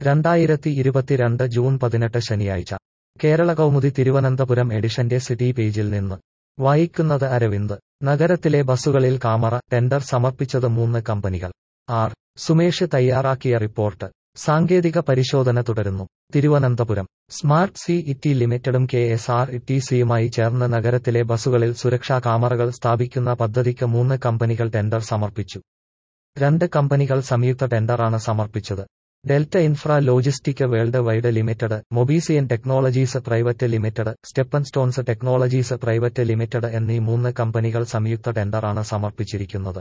രണ്ടായിരത്തി ഇരുപത്തിരണ്ട് ജൂൺ പതിനെട്ട് ശനിയാഴ്ച കേരള കൗമുദി തിരുവനന്തപുരം എഡിഷന്റെ സിറ്റി പേജിൽ നിന്ന് വായിക്കുന്നത് അരവിന്ദ് നഗരത്തിലെ ബസ്സുകളിൽ കാമറ ടെൻഡർ സമർപ്പിച്ചത് മൂന്ന് കമ്പനികൾ ആർ സുമേഷ് തയ്യാറാക്കിയ റിപ്പോർട്ട് സാങ്കേതിക പരിശോധന തുടരുന്നു തിരുവനന്തപുരം സ്മാർട്ട് സി ഇറ്റി ലിമിറ്റഡും കെ എസ് ആർ ടി സിയുമായി ചേർന്ന് നഗരത്തിലെ ബസ്സുകളിൽ സുരക്ഷാ കാമറകൾ സ്ഥാപിക്കുന്ന പദ്ധതിക്ക് മൂന്ന് കമ്പനികൾ ടെൻഡർ സമർപ്പിച്ചു രണ്ട് കമ്പനികൾ സംയുക്ത ടെൻഡറാണ് സമർപ്പിച്ചത് Delta Infra Logistic World Wide Limited മൊബീസിയൻ Technologies Private Limited Steppen Stones Technologies Private Limited എന്നീ മൂന്ന് കമ്പനികൾ സംയുക്ത ടെൻഡറാണ് സമർപ്പിച്ചിരിക്കുന്നത്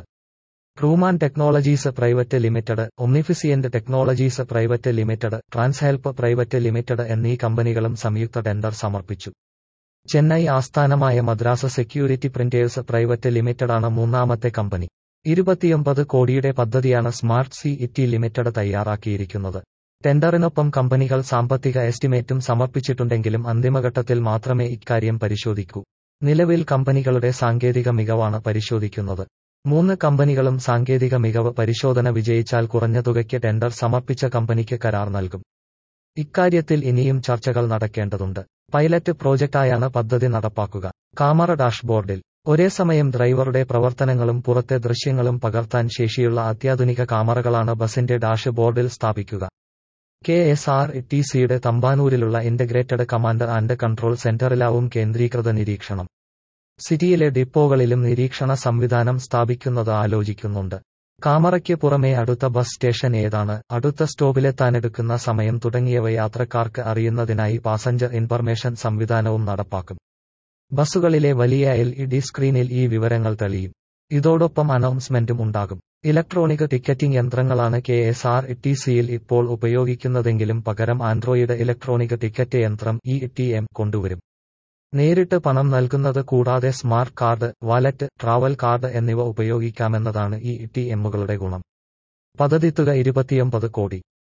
Rooman Technologies Private Limited Omnificient Technologies Private Limited Transhelp Private Limited എന്നീ കമ്പനികളും സംയുക്ത ടെൻഡർ സമർപ്പിച്ചു ചെന്നൈ ആസ്ഥാനമായ മദ്രാസ് സെക്യൂരിറ്റി പ്രിന്റേഴ്സ് പ്രൈവറ്റ് ലിമിറ്റഡാണ് മൂന്നാമത്തെ കമ്പനി ഇരുപത്തിയൊമ്പത് കോടിയുടെ പദ്ധതിയാണ് സ്മാർട്ട് സി ഇറ്റി ലിമിറ്റഡ് തയ്യാറാക്കിയിരിക്കുന്നത് ടെൻഡറിനൊപ്പം കമ്പനികൾ സാമ്പത്തിക എസ്റ്റിമേറ്റും സമർപ്പിച്ചിട്ടുണ്ടെങ്കിലും അന്തിമഘട്ടത്തിൽ മാത്രമേ ഇക്കാര്യം പരിശോധിക്കൂ നിലവിൽ കമ്പനികളുടെ സാങ്കേതിക മികവാണ് പരിശോധിക്കുന്നത് മൂന്ന് കമ്പനികളും സാങ്കേതിക മികവ് പരിശോധന വിജയിച്ചാൽ കുറഞ്ഞ തുകയ്ക്ക് ടെൻഡർ സമർപ്പിച്ച കമ്പനിക്ക് കരാർ നൽകും ഇക്കാര്യത്തിൽ ഇനിയും ചർച്ചകൾ നടക്കേണ്ടതുണ്ട് പൈലറ്റ് പ്രോജക്റ്റായാണ് പദ്ധതി നടപ്പാക്കുക കാമറ ഡാഷ്ബോർഡിൽ ഒരേ സമയം ഡ്രൈവറുടെ പ്രവർത്തനങ്ങളും പുറത്തെ ദൃശ്യങ്ങളും പകർത്താൻ ശേഷിയുള്ള അത്യാധുനിക കാമറകളാണ് ബസിന്റെ ഡാഷ് ബോർഡിൽ സ്ഥാപിക്കുക കെ എസ് ആർ ടി സിയുടെ തമ്പാനൂരിലുള്ള ഇന്റഗ്രേറ്റഡ് കമാൻഡ് ആൻഡ് കൺട്രോൾ സെന്ററിലാവും കേന്ദ്രീകൃത നിരീക്ഷണം സിറ്റിയിലെ ഡിപ്പോകളിലും നിരീക്ഷണ സംവിധാനം സ്ഥാപിക്കുന്നത് ആലോചിക്കുന്നുണ്ട് കാമറയ്ക്ക് പുറമെ അടുത്ത ബസ് സ്റ്റേഷൻ ഏതാണ് അടുത്ത സ്റ്റോപ്പിലെത്താനെടുക്കുന്ന സമയം തുടങ്ങിയവ യാത്രക്കാർക്ക് അറിയുന്നതിനായി പാസഞ്ചർ ഇൻഫർമേഷൻ സംവിധാനവും നടപ്പാക്കും ബസ്സുകളിലെ വലിയ എൽ ഇ ഡി സ്ക്രീനിൽ ഈ വിവരങ്ങൾ തെളിയും ഇതോടൊപ്പം അനൗൺസ്മെന്റും ഉണ്ടാകും ഇലക്ട്രോണിക് ടിക്കറ്റിംഗ് യന്ത്രങ്ങളാണ് കെ എസ് ആർ ടി സിയിൽ ഇപ്പോൾ ഉപയോഗിക്കുന്നതെങ്കിലും പകരം ആൻഡ്രോയിഡ് ഇലക്ട്രോണിക് ടിക്കറ്റ് യന്ത്രം ഇ ടി എം കൊണ്ടുവരും നേരിട്ട് പണം നൽകുന്നത് കൂടാതെ smart card wallet travel card എന്നിവ ഉപയോഗിക്കാമെന്നതാണ് ഈ ടി എമ്മുകളുടെ ഗുണം പദ്ധതി തുക ഇരുപത്തിയൊമ്പത് കോടി